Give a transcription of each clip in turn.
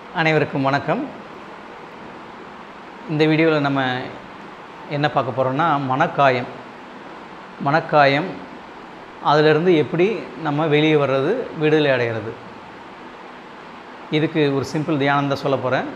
அனைவருக்கும் வணக்கம் இந்த வீடியோவில் நம்ம என்ன பார்க்க போகிறோம்னா மனக்காயம் மனக்காயம் அதிலிருந்து எப்படி நம்ம வெளியே வர்றது விடுதலை அடைகிறது இதுக்கு ஒரு சிம்பிள் தியானம் தான் சொல்ல போகிறேன்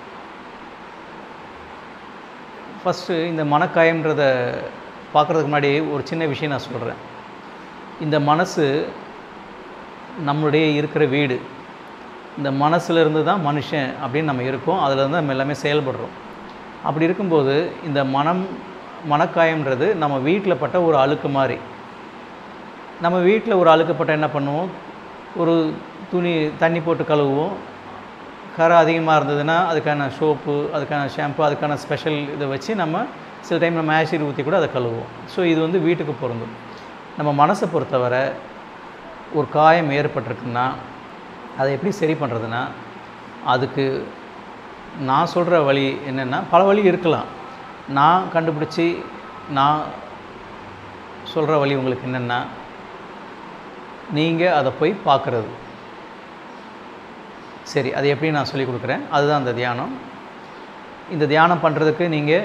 ஃபஸ்ட்டு இந்த மனக்காயம்ன்றத பார்க்குறதுக்கு முன்னாடி ஒரு சின்ன விஷயம் நான் சொல்கிறேன் இந்த மனசு நம்மளுடைய இருக்கிற வீடு இந்த மனசுலேருந்து தான் மனுஷன் அப்படின்னு நம்ம இருக்கோம் அதில் இருந்து நம்ம எல்லாமே செயல்படுறோம் அப்படி இருக்கும்போது இந்த மனம் மனக்காயம்ன்றது நம்ம வீட்டில் பட்ட ஒரு அழுக்கு மாதிரி நம்ம வீட்டில் ஒரு அழுக்கப்பட்ட என்ன பண்ணுவோம் ஒரு துணி தண்ணி போட்டு கழுவுவோம் கரை அதிகமாக இருந்ததுன்னா அதுக்கான சோப்பு அதுக்கான ஷாம்பு அதுக்கான ஸ்பெஷல் இதை வச்சு நம்ம சில டைம் நம்ம ஆசிட் ஊற்றி கூட அதை கழுவுவோம் ஸோ இது வந்து வீட்டுக்கு பொருந்தும் நம்ம மனசை பொறுத்தவரை ஒரு காயம் ஏற்பட்டிருக்குன்னா அதை எப்படி சரி பண்ணுறதுன்னா அதுக்கு நான் சொல்கிற வழி என்னென்னா பல வழி இருக்கலாம் நான் கண்டுபிடிச்சி நான் சொல்கிற வழி உங்களுக்கு என்னென்னா நீங்கள் அதை போய் பார்க்குறது சரி அது எப்படி நான் சொல்லி கொடுக்குறேன் அதுதான் அந்த தியானம் இந்த தியானம் பண்ணுறதுக்கு நீங்கள்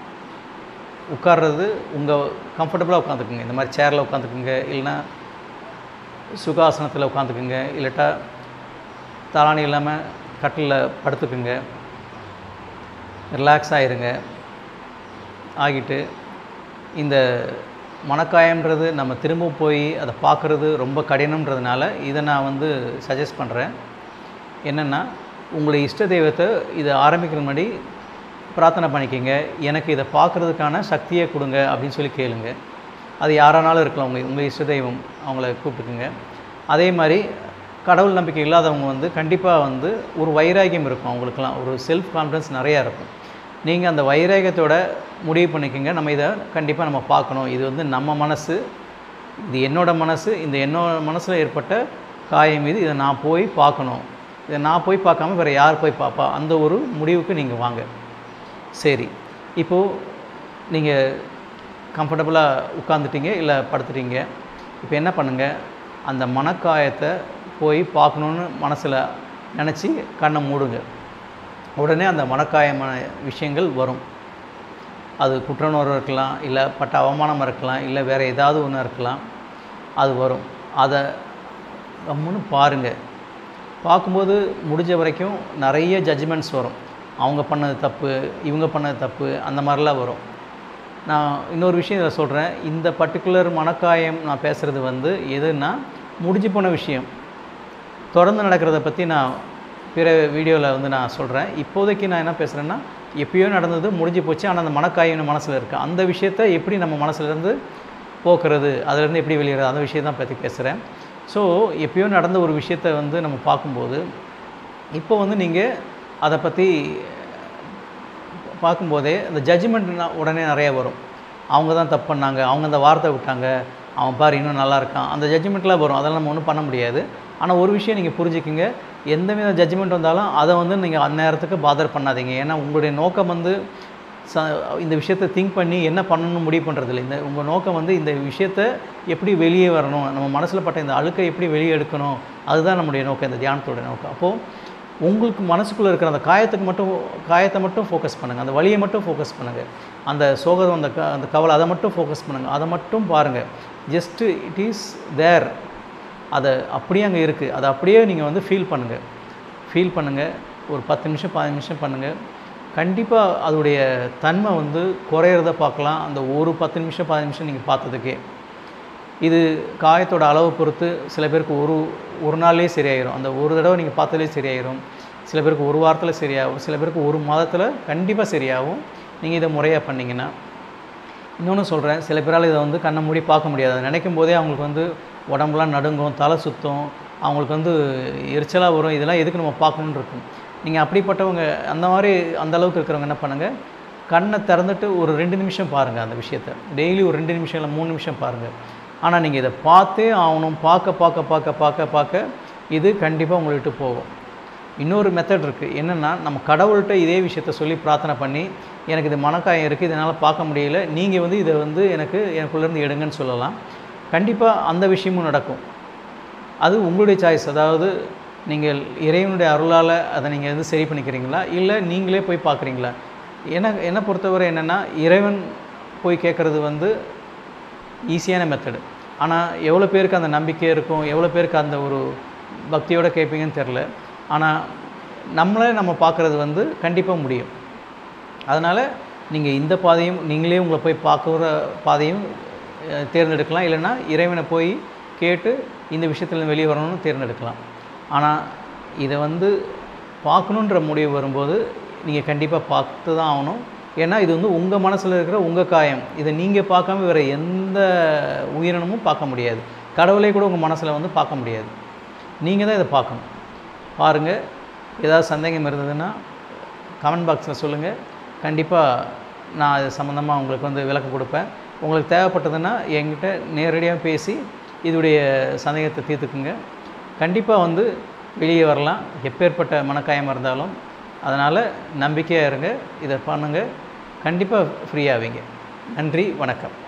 உட்கார்றது உங்கள் கம்ஃபர்டபுளாக உட்காந்துக்குங்க இந்த மாதிரி சேரில் உட்காந்துக்குங்க இல்லைன்னா சுகாசனத்தில் உட்காந்துக்குங்க இல்லாட்டா தலாணி இல்லாமல் கட்டிலில் படுத்துக்குங்க ரிலாக்ஸ் ஆகிருங்க ஆகிட்டு இந்த மனக்காயம்ன்றது நம்ம திரும்ப போய் அதை பார்க்குறது ரொம்ப கடினம்ன்றதுனால இதை நான் வந்து சஜஸ்ட் பண்ணுறேன் என்னென்னா உங்களுடைய இஷ்ட தெய்வத்தை இதை ஆரம்பிக்கிற முன்னாடி பிரார்த்தனை பண்ணிக்கோங்க எனக்கு இதை பார்க்குறதுக்கான சக்தியை கொடுங்க அப்படின்னு சொல்லி கேளுங்க அது யாரானாலும் இருக்கலாம் உங்கள் உங்கள் இஷ்ட தெய்வம் அவங்கள கூப்பிட்டுக்குங்க அதே மாதிரி கடவுள் நம்பிக்கை இல்லாதவங்க வந்து கண்டிப்பாக வந்து ஒரு வைராகியம் இருக்கும் அவங்களுக்குலாம் ஒரு செல்ஃப் கான்ஃபிடன்ஸ் நிறையா இருக்கும் நீங்கள் அந்த வைராகியத்தோட முடிவு பண்ணிக்கோங்க நம்ம இதை கண்டிப்பாக நம்ம பார்க்கணும் இது வந்து நம்ம மனசு இது என்னோட மனசு இந்த என்னோட மனசில் ஏற்பட்ட காயம் இது இதை நான் போய் பார்க்கணும் இதை நான் போய் பார்க்காம வேறு யார் போய் பார்ப்பா அந்த ஒரு முடிவுக்கு நீங்கள் வாங்க சரி இப்போது நீங்கள் கம்ஃபர்டபுளாக உட்காந்துட்டீங்க இல்லை படுத்துட்டீங்க இப்போ என்ன பண்ணுங்கள் அந்த மனக்காயத்தை போய் பார்க்கணுன்னு மனசில் நினச்சி கண்ணை மூடுங்க உடனே அந்த மனக்காயமான விஷயங்கள் வரும் அது குற்றணுணர்வு இருக்கலாம் இல்லை பட்ட அவமானம் இருக்கலாம் இல்லை வேறு ஏதாவது ஒன்று இருக்கலாம் அது வரும் அதை கம்முன்னு பாருங்கள் பார்க்கும்போது முடிஞ்ச வரைக்கும் நிறைய ஜட்ஜ்மெண்ட்ஸ் வரும் அவங்க பண்ணது தப்பு இவங்க பண்ணது தப்பு அந்த மாதிரிலாம் வரும் நான் இன்னொரு விஷயம் இதில் சொல்கிறேன் இந்த பர்டிகுலர் மனக்காயம் நான் பேசுகிறது வந்து எதுன்னா முடிஞ்சு போன விஷயம் தொடர்ந்து நடக்கிறத பற்றி நான் பிற வீடியோவில் வந்து நான் சொல்கிறேன் இப்போதைக்கு நான் என்ன பேசுகிறேன்னா எப்பயோ நடந்தது முடிஞ்சு போச்சு ஆனால் அந்த மனக்காயம் மனசில் இருக்குது அந்த விஷயத்தை எப்படி நம்ம மனசுலேருந்து போக்குறது அதுலேருந்து எப்படி வெளியேறது அந்த விஷயம் தான் பற்றி பேசுகிறேன் ஸோ எப்பயோ நடந்த ஒரு விஷயத்தை வந்து நம்ம பார்க்கும்போது இப்போ வந்து நீங்கள் அதை பற்றி பார்க்கும்போதே அந்த ஜட்ஜ்மெண்ட் உடனே நிறைய வரும் அவங்க தான் தப்பு பண்ணாங்க அவங்க அந்த வார்த்தை விட்டாங்க அவன் பாரு இன்னும் நல்லா இருக்கான் அந்த ஜட்ஜ்மெண்ட்லாம் வரும் அதெல்லாம் நம்ம ஒன்றும் பண்ண முடியாது ஆனால் ஒரு விஷயம் நீங்கள் புரிஞ்சுக்கிங்க எந்த வித ஜட்ஜ்மெண்ட் வந்தாலும் அதை வந்து நீங்கள் அந்நேரத்துக்கு பாதர் பண்ணாதீங்க ஏன்னா உங்களுடைய நோக்கம் வந்து ச இந்த விஷயத்தை திங்க் பண்ணி என்ன பண்ணணும்னு முடிவு பண்ணுறதில்ல இந்த உங்கள் நோக்கம் வந்து இந்த விஷயத்தை எப்படி வெளியே வரணும் நம்ம மனசில் பட்ட இந்த அழுக்கை எப்படி வெளியே எடுக்கணும் அதுதான் நம்முடைய நோக்கம் இந்த தியானத்தோட நோக்கம் அப்போது உங்களுக்கு மனசுக்குள்ளே இருக்கிற அந்த காயத்துக்கு மட்டும் காயத்தை மட்டும் ஃபோக்கஸ் பண்ணுங்கள் அந்த வழியை மட்டும் ஃபோக்கஸ் பண்ணுங்கள் அந்த சோகம் அந்த க அந்த கவலை அதை மட்டும் ஃபோக்கஸ் பண்ணுங்கள் அதை மட்டும் பாருங்கள் ஜஸ்ட்டு இட் இஸ் தேர் அதை அப்படியே அங்கே இருக்குது அதை அப்படியே நீங்கள் வந்து ஃபீல் பண்ணுங்கள் ஃபீல் பண்ணுங்கள் ஒரு பத்து நிமிஷம் பதினஞ்சு நிமிஷம் பண்ணுங்கள் கண்டிப்பாக அதோடைய தன்மை வந்து குறையிறத பார்க்கலாம் அந்த ஒரு பத்து நிமிஷம் பதினஞ்சு நிமிஷம் நீங்கள் பார்த்ததுக்கே இது காயத்தோட அளவை பொறுத்து சில பேருக்கு ஒரு ஒரு நாள்லேயே சரியாயிரும் அந்த ஒரு தடவை நீங்கள் பார்த்ததுலேயே சரியாயிரும் சில பேருக்கு ஒரு வாரத்தில் சரியாகும் சில பேருக்கு ஒரு மாதத்தில் கண்டிப்பாக சரியாகும் நீங்கள் இதை முறையாக பண்ணிங்கன்னா இன்னொன்று சொல்கிறேன் சில பேரால் இதை வந்து கண்ணை மூடி பார்க்க முடியாது அதை நினைக்கும் போதே அவங்களுக்கு வந்து உடம்புலாம் நடுங்கும் தலை சுத்தம் அவங்களுக்கு வந்து எரிச்சலாக வரும் இதெல்லாம் எதுக்கு நம்ம பார்க்கணுன்னு இருக்கும் நீங்கள் அப்படிப்பட்டவங்க அந்த மாதிரி அந்த அளவுக்கு இருக்கிறவங்க என்ன பண்ணுங்கள் கண்ணை திறந்துட்டு ஒரு ரெண்டு நிமிஷம் பாருங்கள் அந்த விஷயத்தை டெய்லி ஒரு ரெண்டு நிமிஷம் இல்லை மூணு நிமிஷம் பாருங்கள் ஆனால் நீங்கள் இதை பார்த்தே ஆகணும் பார்க்க பார்க்க பார்க்க பார்க்க பார்க்க இது கண்டிப்பாக உங்களை விட்டு போகும் இன்னொரு மெத்தட் இருக்குது என்னென்னா நம்ம கடவுள்கிட்ட இதே விஷயத்த சொல்லி பிரார்த்தனை பண்ணி எனக்கு இது மனக்காயம் இருக்குது இதனால் பார்க்க முடியல நீங்கள் வந்து இதை வந்து எனக்கு எனக்குள்ளேருந்து எடுங்கன்னு சொல்லலாம் கண்டிப்பாக அந்த விஷயமும் நடக்கும் அது உங்களுடைய சாய்ஸ் அதாவது நீங்கள் இறைவனுடைய அருளால் அதை நீங்கள் வந்து சரி பண்ணிக்கிறீங்களா இல்லை நீங்களே போய் பார்க்குறீங்களா என்ன என்னை பொறுத்தவரை என்னென்னா இறைவன் போய் கேட்குறது வந்து ஈஸியான மெத்தடு ஆனால் எவ்வளோ பேருக்கு அந்த நம்பிக்கை இருக்கும் எவ்வளோ பேருக்கு அந்த ஒரு பக்தியோடு கேட்பீங்கன்னு தெரில ஆனால் நம்மளே நம்ம பார்க்குறது வந்து கண்டிப்பாக முடியும் அதனால் நீங்கள் இந்த பாதையும் நீங்களே உங்களை போய் பார்க்குற பாதையும் அஹ், தேர்ந்தெடுக்கலாம் இல்லைன்னா இறைவனை போய் கேட்டு இந்த விஷயத்துல வெளியே வரணும்னு தேர்ந்தெடுக்கலாம் ஆனால் இதை வந்து பார்க்கணுன்ற முடிவு வரும்போது நீங்கள் கண்டிப்பாக பார்த்து தான் ஆகணும் ஏன்னா இது வந்து உங்கள் மனசில் இருக்கிற உங்கள் காயம் இதை நீங்கள் பார்க்காம வேறு எந்த உயிரினமும் பார்க்க முடியாது கடவுளே கூட உங்கள் மனசில் வந்து பார்க்க முடியாது நீங்கள் தான் இதை பார்க்கணும் பாருங்கள் ஏதாவது சந்தேகம் இருந்ததுன்னா கமெண்ட் பாக்ஸில் சொல்லுங்கள் கண்டிப்பாக நான் அது சம்மந்தமாக உங்களுக்கு வந்து விளக்கம் கொடுப்பேன் உங்களுக்கு தேவைப்பட்டதுன்னா என்கிட்ட நேரடியாக பேசி இதோடைய சந்தேகத்தை தீர்த்துக்குங்க கண்டிப்பாக வந்து வெளியே வரலாம் எப்பேற்பட்ட மனக்காயமாக இருந்தாலும் அதனால் நம்பிக்கையாக இருங்க இதை பண்ணுங்கள் கண்டிப்பாக ஃப்ரீயாவீங்க நன்றி வணக்கம்